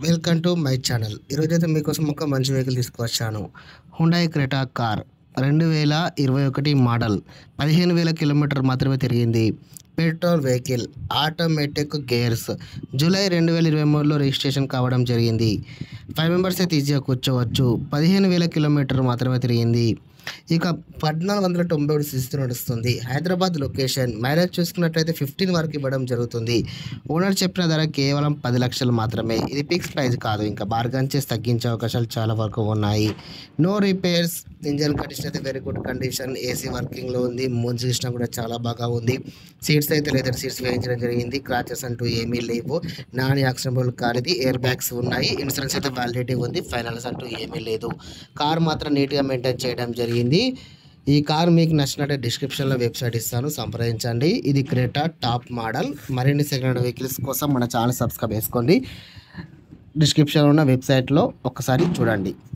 welcome to my channel ఈరోజు అయితే మీకోసం ఒక మంచి వెహికల్ తీసుకువచ్చాను హుండాయ్ క్రెటా కార్ రెండు వేల ఇరవై ఒకటి మోడల్ పదిహేను వేల కిలోమీటర్ మాత్రమే తిరిగింది petrol vehicle automatic gears July రెండు వేల ఇరవై మూడులో రిజిస్ట్రేషన్ కావడం జరిగింది ఫైవ్ మెంబర్స్ అయితే ఈజీగా కూర్చోవచ్చు పదిహేను వేల కిలోమీటర్ మాత్రమే తిరిగింది ఇక పద్నాలుగు వందల తొంభై ఒకటి సిస్తు నడుస్తుంది హైదరాబాద్ లొకేషన్ మైలేజ్ చూసుకున్నట్లయితే ఫిఫ్టీన్ వరకు ఇవ్వడం జరుగుతుంది ఓనర్ చెప్పిన ధర కేవలం పది లక్షలు మాత్రమే ఇది ఫిక్స్ ప్రైస్ కాదు ఇంకా బార్గన్ చేసి తగ్గించే అవకాశాలు చాలా వరకు ఉన్నాయి నో రిపేర్స్ ఇంజన్ కండిషన్ అయితే వెరీ గుడ్ కండిషన్ ఏసీ వర్కింగ్లో ఉంది మూన్ సిస్టమ్ కూడా చాలా బాగా ఉంది సీట్స్ అయితే లెదర్ సీట్స్ వేయించడం జరిగింది క్రాచెస్ అంటూ ఏమీ లేవు నాన్ యాక్సిడబుల్ కార్ ఇది ఎయిర్ బ్యాగ్స్ ఉన్నాయి ఇన్సూరెన్స్ అయితే వ్యాలిడిటీ ఉంది ఫైనాన్స్ అంటూ ఏమీ లేదు కార్ మాత్రం నీట్గా మెయింటైన్ చేయడం జరిగింది ఈ కార్ మీకు నచ్చినట్టే డిస్క్రిప్షన్లో వెబ్సైట్ ఇస్తాను సంప్రదించండి ఇది క్రేటా టాప్ మోడల్ మరిన్ని సెకండ్ హ్యాండ్ వెహికల్స్ కోసం మన ఛానల్ సబ్స్క్రైబ్ చేసుకోండి డిస్క్రిప్షన్లో ఉన్న వెబ్సైట్లో ఒకసారి చూడండి